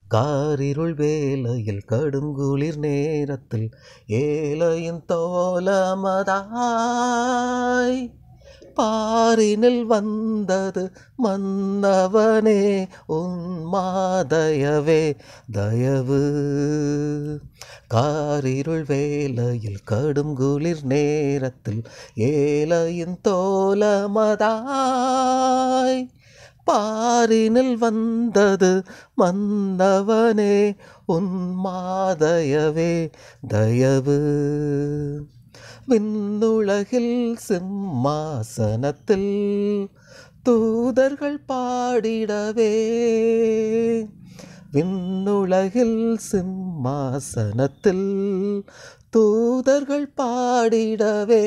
காரிருள் வேளையில் கடுங்குளிர் நேரத்தில் ஏழையின் தோலமதாய் பாரினில் வந்தது மன்னவனே உன் மாதயவே தயவு காரிருள் வேளையில் கடும் குளிர் நேரத்தில் ஏழையின் தோலமதாய் பாரினில் வந்தது மன்னவனே உன் மாதயவே தயவு விண்ணுலகில் சிம்மாசனத்தில் தூதர்கள் பாடிடவே விண்ணுலகில் சிம்மாசனத்தில் தூதர்கள் பாடிடவே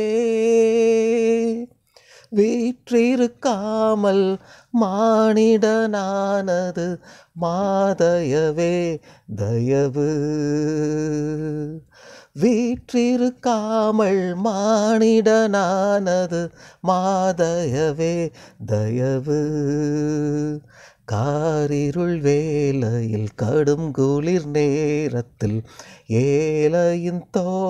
வீற்றிருக்காமல் மானிடனானது மாதயவே தயவு வீற்றிருக்காமல் மானிடனானது மாதயவே தயவு காரிருள் வேளையில் கடும் குளிர் நேரத்தில் ஏழையின்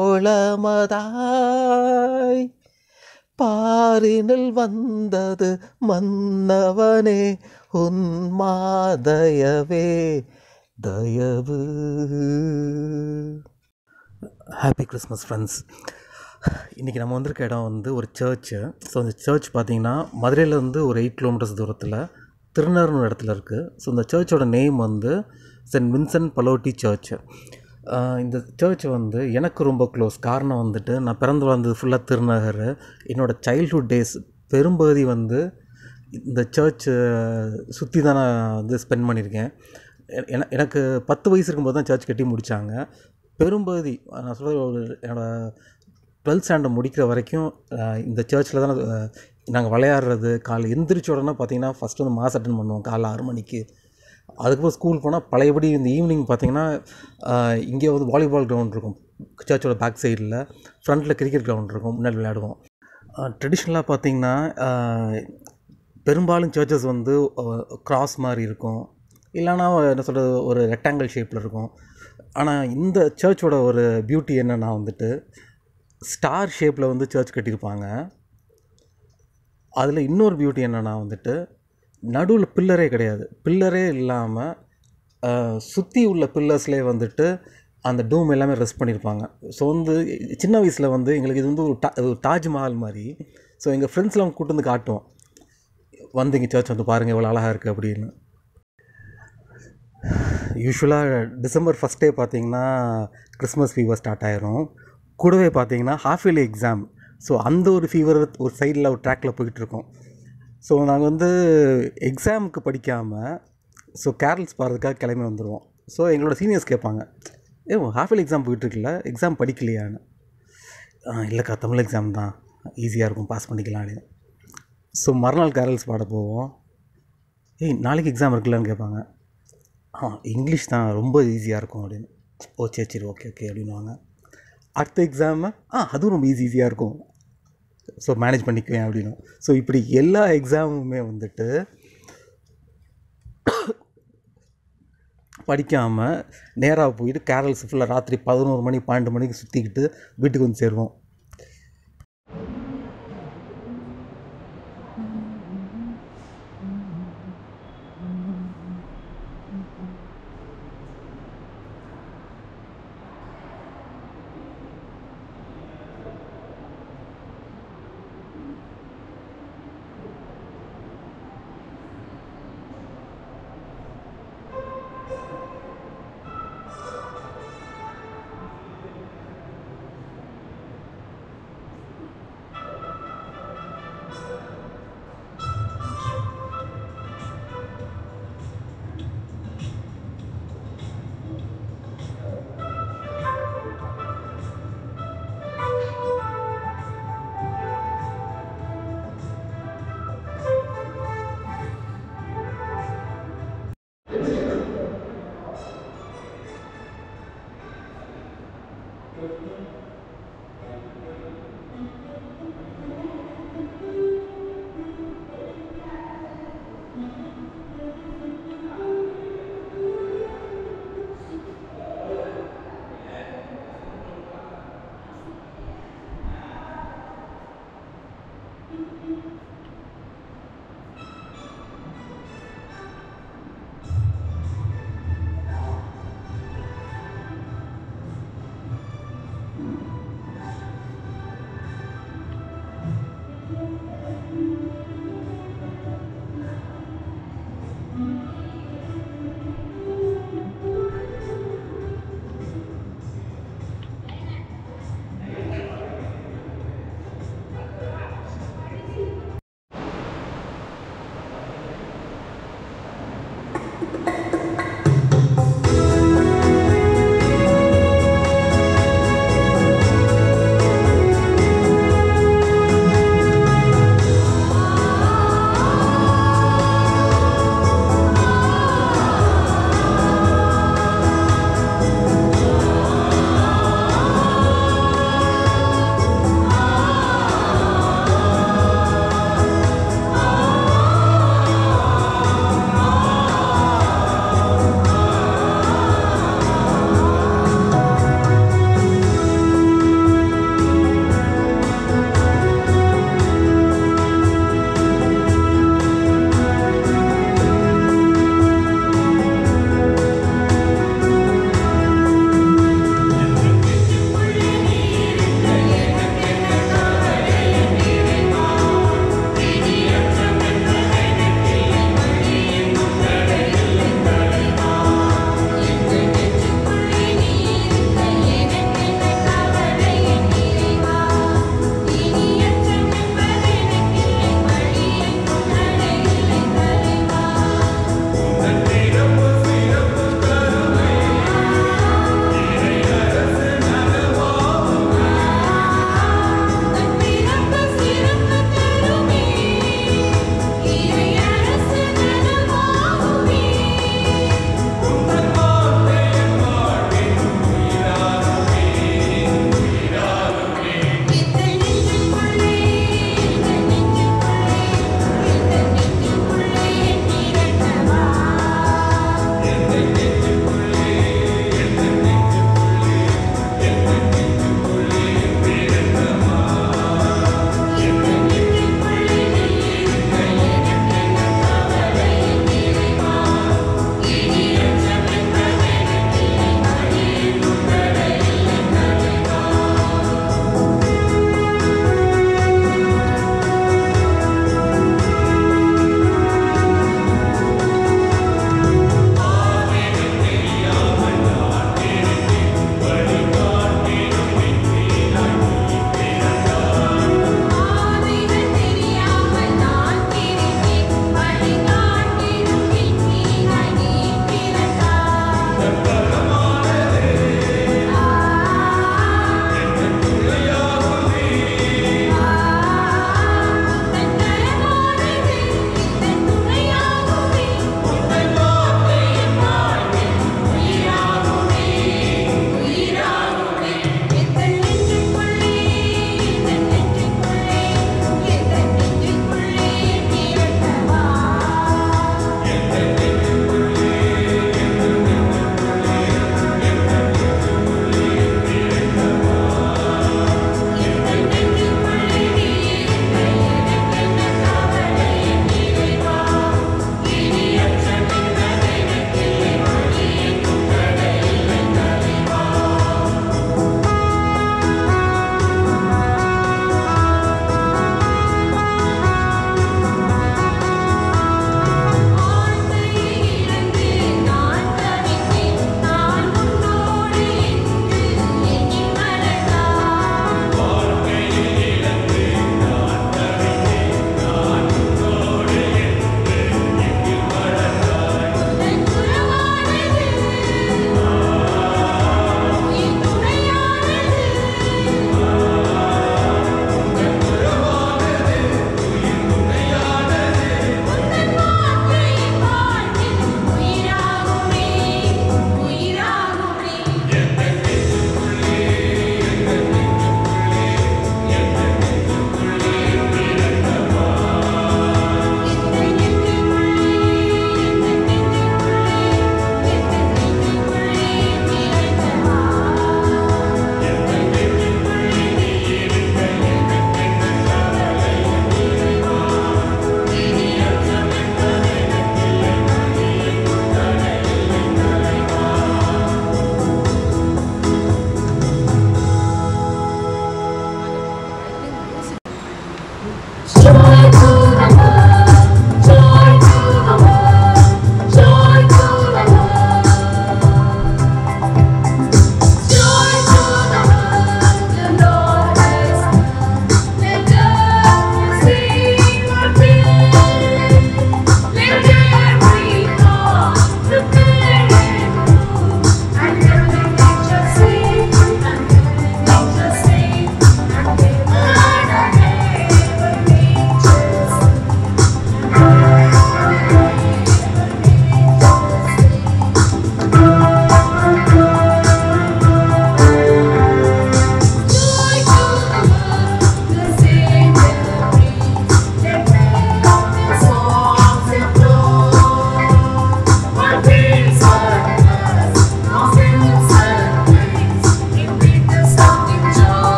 தோளமதாய் பாரினில் வந்தது மன்னவனே உன் மாதயவே தயவு ஹாப்பி கிறிஸ்மஸ் ஃப்ரெண்ட்ஸ் இன்றைக்கி நம்ம வந்திருக்க இடம் வந்து ஒரு சர்ச்சு ஸோ அந்த சர்ச் பார்த்திங்கன்னா மதுரையிலேருந்து ஒரு எயிட் கிலோமீட்டர்ஸ் தூரத்தில் திருநர்னு இடத்துல இருக்குது ஸோ இந்த சர்ச்சோட நேம் வந்து சென்ட் வின்சென்ட் பலோட்டி சர்ச் இந்த சர்ச் வந்து எனக்கு ரொம்ப க்ளோஸ் காரணம் வந்துட்டு நான் பிறந்து வளர்ந்தது ஃபுல்லாக திருநகர் என்னோடய சைல்ட்ஹுட் டேஸ் பெரும்பகுதி வந்து இந்த சர்ச் சுற்றி தான் நான் வந்து ஸ்பெண்ட் பண்ணியிருக்கேன் எ- என- எனக்கு பத்து வயசு இருக்கும்போது தான் சர்ச் கட்டி முடித்தாங்க பெரும்பகுதி நான் சொல்கிறது ஒரு என்னோடய டுவெல்த் ஸ்டாண்டர்ட் முடிக்கிற வரைக்கும் அஹ், இந்த சர்ச்சில் தான் நாங்கள் விளையாடுறது காலை எந்திரிச்ச உடனே பார்த்தீங்கன்னா ஃபஸ்ட்டு வந்து மாஸ் அட்டன் பண்ணுவோம் காலைல ஆறு மணிக்கு அதுக்கப்புறம் ஸ்கூல் போனால் பழையபடி இந்த ஈவினிங் பார்த்தீங்கன்னா அஹ், இங்கே வந்து வாலிபால் கிரவுண்ட் இருக்கும் சர்ச்சோட பேக் சைடில் ஃப்ரண்ட்டில் கிரிக்கெட் கிரவுண்ட் இருக்கும் முன்னாடி விளையாடுவோம் ட்ரெடிஷ்னலாக பார்த்தீங்கன்னா அஹ், பெரும்பாலும் சர்ச்சஸ் வந்து கிராஸ் மாதிரி இருக்கும் இல்லைன்னா என்ன சொல்கிறது ஒரு ரெக்டாங்கிள் ஷேப்பில் இருக்கும் ஆனால் இந்த சர்ச்சோட ஒரு பியூட்டி என்னன்னா வந்துட்டு ஸ்டார் ஷேப்பில் வந்து சர்ச் கட்டியிருப்பாங்க அதில் இன்னொரு பியூட்டி என்னென்னா வந்துட்டு நடுவில் பில்லரே கிடையாது பில்லரே இல்லாமல் சுற்றி உள்ள பில்லர்ஸ்லேயே வந்துட்டு அந்த டூம் எல்லாமே ரெஸ்ட் பண்ணியிருப்பாங்க ஸோ வந்து சின்ன வயசில் வந்து எங்களுக்கு இது வந்து ஒரு டா ஒரு தாஜ்மஹால் மாதிரி ஸோ எங்கள் ஃப்ரெண்ட்ஸ்லாம் கூட்டு வந்து காட்டுவோம் வந்து இங்கே சர்ச் வந்து பாருங்கள் இவ்வளோ அழகாக இருக்குது அப்படின்னு யூஸ்வலாக டிசம்பர் ஃபஸ்ட் டே பார்த்தீங்கன்னா கிறிஸ்மஸ் ஃபீவர் ஸ்டார்ட் ஆயிரும் கூடவே பார்த்தீங்கன்னா ஹாஃப் இயர்லி எக்ஸாம் ஸோ அந்த ஒரு ஃபீவர் ஒரு சைடில் ஒரு ட்ராக்கில் போயிட்டுருக்கோம் ஸோ நாங்கள் வந்து எக்ஸாமுக்கு படிக்காமல் ஸோ கேரல்ஸ் பாடுறதுக்காக கிளம்பி வந்துடுவோம் ஸோ எங்களோட சீனியர்ஸ் கேட்பாங்க ஏ ஹாஃப் இயர்லி எக்ஸாம் போயிட்டுருக்குல்ல எக்ஸாம் படிக்கலையான்னு "ஆ, இல்லைக்கா தமிழ் எக்ஸாம் தான் ஈஸியாக இருக்கும் பாஸ் பண்ணிக்கலாம் அப்படின்னு ஸோ மறுநாள் கேரல்ஸ் பாட போவோம் ஏய் நாளைக்கு எக்ஸாம் இருக்குல்லன்னு கேட்பாங்க ஆ இங்கிலீஷ் தான் ரொம்ப ஈஸியாக இருக்கும் அப்படின்னு ஓ சரி சரி ஓகே ஓகே அப்படின்னுவாங்க அடுத்த எக்ஸாமு ஆ அதுவும் ரொம்ப ஈஸி ஈஸியாக இருக்கும் ஸோ மேனேஜ் பண்ணிக்குவேன் அப்படின்னு ஸோ இப்படி எல்லா எக்ஸாமுமே வந்துட்டு படிக்காமல் நேராக போயிட்டு கேரல்ஸ் ஃபுல்லாக ராத்திரி பதினோரு மணி பன்னெண்டு மணிக்கு சுற்றிக்கிட்டு வீட்டுக்கு வந்து சேருவோம்